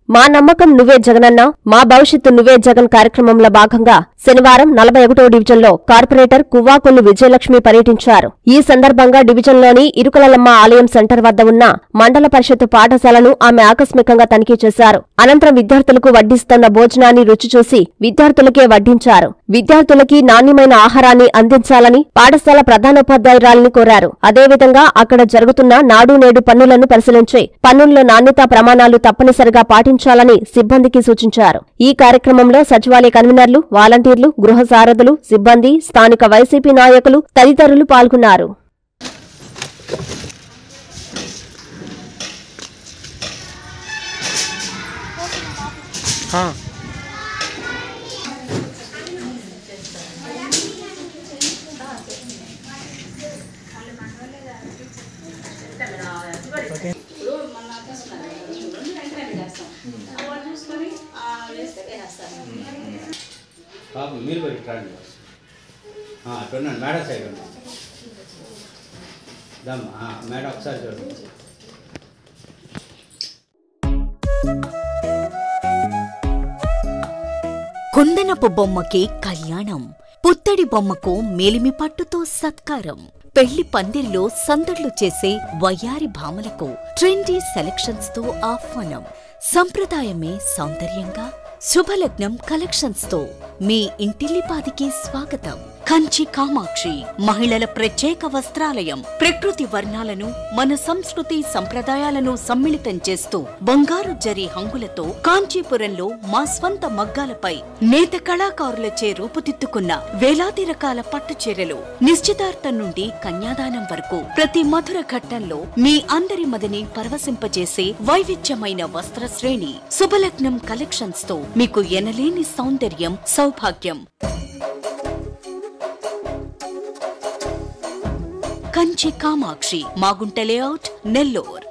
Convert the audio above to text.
మా నమ్మకం నువ్వే జగనన్న మా భవిష్యత్తు నువ్వే జగన్ కార్యక్రమంలో భాగంగా శనివారం నలభై ఒకటో డివిజన్లో కార్పొరేటర్ కువ్వాకొల్లు విజయలక్ష్మి పర్యటించారు ఈ సందర్భంగా డివిజన్లోని ఇరుకలలమ్మ ఆలయం సెంటర్ వద్ద ఉన్న మండల పరిషత్ పాఠశాలను ఆమె ఆకస్మికంగా తనిఖీ చేశారు అనంతరం విద్యార్థులకు వడ్డిస్తున్న భోజనాన్ని రుచి చూసి విద్యార్థులకే వడ్డించారు విద్యార్థులకి నాణ్యమైన ఆహారాన్ని అందించాలని పాఠశాల ప్రధానోపాధ్యాయురాలిని కోరారు అదేవిధంగా అక్కడ జరుగుతున్న నాడు నేడు పన్నులను పరిశీలించి పన్నుల్లో నాణ్యతా ప్రమాణాలు తప్పనిసరిగా పాటించాలని సిబ్బందికి సూచించారు ఈ కార్యక్రమంలో సచివాలయ కన్వీనర్లు వాలంటీర్లు గృహ సారథులు సిబ్బంది స్థానిక వైసీపీ నాయకులు తదితరులు పాల్గొన్నారు ఇప్పుడు మన తీసుకున్నారు రెండు వెంటనే చేస్తాం వాళ్ళు చూసుకొని ఆ, వేస్తే వేసేస్తారు బాబు మీరు పోయి రండి అట్టున్నాను మేడం సైడ్ ఉన్నాను దమ్మా మేడం ఒకసారి చూడండి కుందనపు బొమ్మకి కళ్యాణం పుత్తడి బొమ్మకు మేలిమి పట్టుతో సత్కారం పెళ్లి పందిరిలో సందడ్లు చేసే వయ్యారి భామలకు ట్రెండీ సెలక్షన్స్ తో ఆహ్వానం సంప్రదాయమే సౌందర్యంగా శుభలగ్నం కలెక్షన్స్ తో మీ ఇంటిల్లిపాదికి స్వాగతం కంచి కామాక్షి మహిళల ప్రత్యేక వస్త్రాలయం ప్రకృతి వర్ణాలను మన సంస్కృతి సంప్రదాయాలను సమ్మిళితం చేస్తూ బంగారు జరి హంగులతో కాంచీపురంలో మా స్వంత మగ్గాలపై నేత కళాకారులచే రూపుదిద్దుకున్న వేలాది రకాల పట్టు చీరలు నిశ్చితార్థం నుండి కన్యాదానం వరకు ప్రతి మధుర ఘట్టంలో మీ అందరి మదిని పరవశింపజేసే వైవిధ్యమైన వస్త్ర శ్రేణి శుభలగ్నం కలెక్షన్స్ తో మీకు ఎనలేని సౌందర్యం సౌభాగ్యం కంచి కామాక్షి మాగుంట లేఅవుట్ నెల్లూర్